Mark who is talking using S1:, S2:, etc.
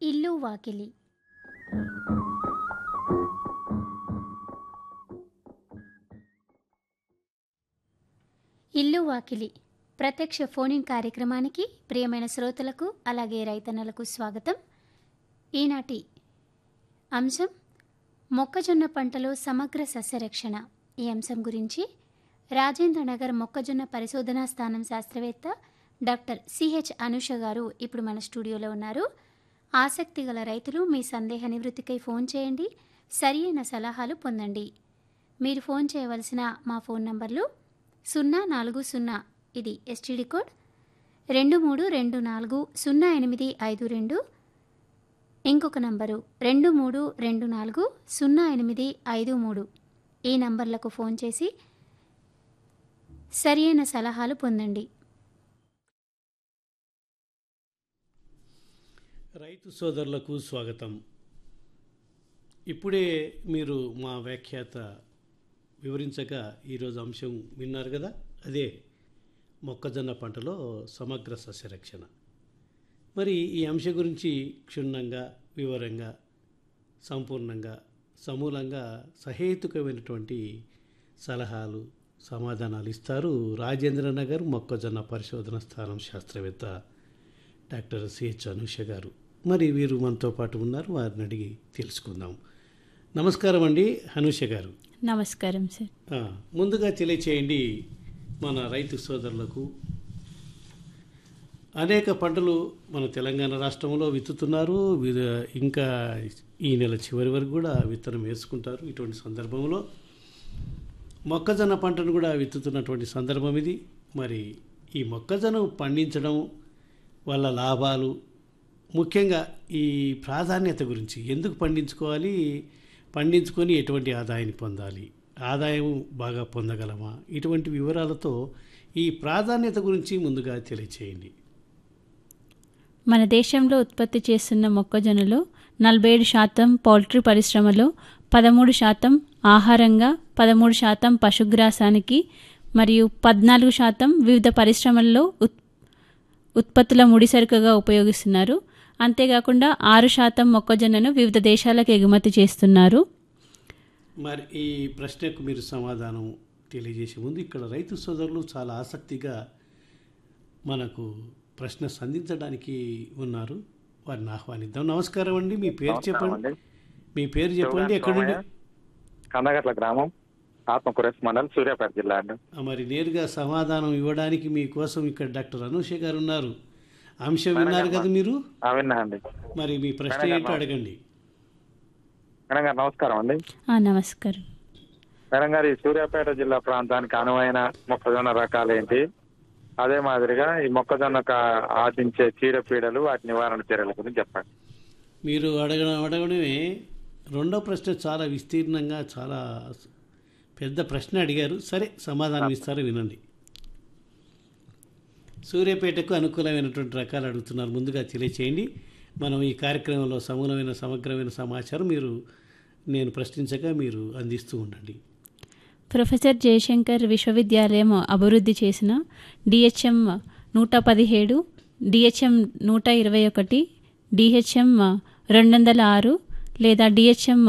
S1: ఇల్లు వాకిలి ఇల్లు వాకిలి ప్రత్యక్ష ఫోనింగ్ కార్యక్రమానికి ప్రియమైన శ్రోతలకు అలాగే రైతన్నలకు స్వాగతం ఈనాటి అంశం మొక్కజొన్న పంటలో సమగ్ర సస్యరక్షణ ఈ అంశం గురించి రాజేంద్ర నగర్ మొక్కజొన్న పరిశోధనా స్థానం శాస్త్రవేత్త డాక్టర్ సిహెచ్ అనుష గారు ఇప్పుడు మన స్టూడియోలో ఉన్నారు ఆసక్తి గల రైతులు మీ సందేహ నివృత్తికై ఫోన్ చేయండి సరి అయిన సలహాలు పొందండి మీరు ఫోన్ చేయవలసిన మా ఫోన్ నంబర్లు సున్నా నాలుగు సున్నా ఇది ఎస్టీడీ కోడ్ రెండు మూడు రెండు నాలుగు సున్నా ఎనిమిది ఐదు రెండు ఇంకొక నంబరు రెండు మూడు రెండు నాలుగు సున్నా ఎనిమిది ఐదు మూడు ఈ నంబర్లకు ఫోన్ చేసి సరి అయిన సలహాలు పొందండి
S2: రైతు సోదరులకు స్వాగతం ఇప్పుడే మీరు మా వ్యాఖ్యాత వివరించగా ఈరోజు అంశం విన్నారు కదా అదే మొక్కజొన్న పంటలో సమగ్ర సస్యరక్షణ మరి ఈ అంశం గురించి క్షుణ్ణంగా వివరంగా సంపూర్ణంగా సమూలంగా సహేతుకమైనటువంటి సలహాలు సమాధానాలు ఇస్తారు రాజేంద్ర నగర్ మొక్కజొన్న పరిశోధన స్థానం శాస్త్రవేత్త డాక్టర్ సిహెచ్ అనూష గారు మరి వీరు మనతో పాటు ఉన్నారు వారిని అడిగి తెలుసుకుందాం నమస్కారం అండి అనూష గారు
S3: నమస్కారం సార్
S2: ఆ, ముందుగా తెలియచేయండి మన రైతు సోదరులకు అనేక పంటలు మన తెలంగాణ రాష్ట్రంలో విత్తుతున్నారు వి- ఇంకా ఈ నెల చివరి వరకు కూడా విత్తనం వేసుకుంటారు ఇటువంటి సందర్భంలో మొక్కజొన్న పంటను కూడా విత్తుతున్నటువంటి సందర్భం ఇది మరి ఈ మొక్కజొన్న పండించడం వల్ల లాభాలు ముఖ్యంగా ఈ ప్రాధాన్యత గురించి ఎందుకు పండించుకోవాలి పండించుకొని ఎటువంటి ఆదాయాన్ని పొందాలి ఆదాయం బాగా పొందగలమా ఇటువంటి వివరాలతో ఈ ప్రాధాన్యత గురించి ముందుగా తెలియచేయండి
S3: మన దేశంలో ఉత్పత్తి చేస్తున్న మొక్కజొన్నలో నలభై ఏడు శాతం పౌల్ట్రీ పరిశ్రమలో పదమూడు శాతం ఆహారంగా పదమూడు శాతం పశుగ్రాసానికి మరియు పద్నాలుగు శాతం వివిధ పరిశ్రమల్లో ఉత్ ఉత్పత్తుల ముడిసరుకుగా ఉపయోగిస్తున్నారు అంతేకాకుండా ఆరు శాతం మొక్కజొన్నను వివిధ దేశాలకు ఎగుమతి చేస్తున్నారు
S2: మరి ఈ ప్రశ్నకు మీరు సమాధానం తెలియజేసే ముందు ఇక్కడ రైతు సోదరులు చాలా ఆసక్తిగా మనకు ప్రశ్న సంధించడానికి ఉన్నారు వారిని ఆహ్వానిద్దాం నమస్కారం అండి మీ పేరు చెప్పండి
S4: అండి
S2: మీ పేరు చెప్పండి ఎక్కడ నుండి
S4: కందగట్ల గ్రామం ఆత్మకూరేస్ మండలం సూర్యాపేట జిల్లా అండి
S2: ఆ, మరి నేరుగా సమాధానం ఇవ్వడానికి మీకోసం ఇక్కడ డాక్టర్ అనూష గారు ఉన్నారు అంశం విన్నారు కదా మీరు
S4: ఆ, విన్నా అండి
S2: మరి మీ ప్రశ్న ఏంటో అడగండి
S4: మేడం గారు నమస్కారం అండి
S3: ఆ, నమస్కారం
S4: మేడం గారు ఈ సూర్యాపేట జిల్లా ప్రాంతానికి అనువైన మొక్కజొన్న రకాలు ఏంటి అదే మాదిరిగా ఈ మొక్కజొన్నకు ఆశించే చీడపీడలు వాటి నివారణ చర్యల గురించి చెప్పండి
S2: మీరు అడగడం అడగడమే రెండో ప్రశ్న చాలా విస్తీర్ణంగా చాలా పెద్ద ప్రశ్న అడిగారు సరే సమాధానం ఇస్తారో వినండి సూర్యాపేటకు అనుకూలమైనటువంటి రకాలు అడుగుతున్నారు ముందుగా తెలియచేయండి మనం ఈ కార్యక్రమంలో సమూలమైన సమగ్రమైన సమాచారం మీరు నేను ప్రశ్నించగా మీరు అందిస్తూ ఉండండి
S3: ప్రొఫెసర్ జయశంకర్ విశ్వవిద్యాలయం అభివృద్ధి చేసిన డిహెచ్ఎం నూట పదిహేడు డిహెచ్ఎం నూట ఇరవై ఒకటి డిహెచ్ఎం రెండు వందల ఆరు లేదా డిహెచ్ఎం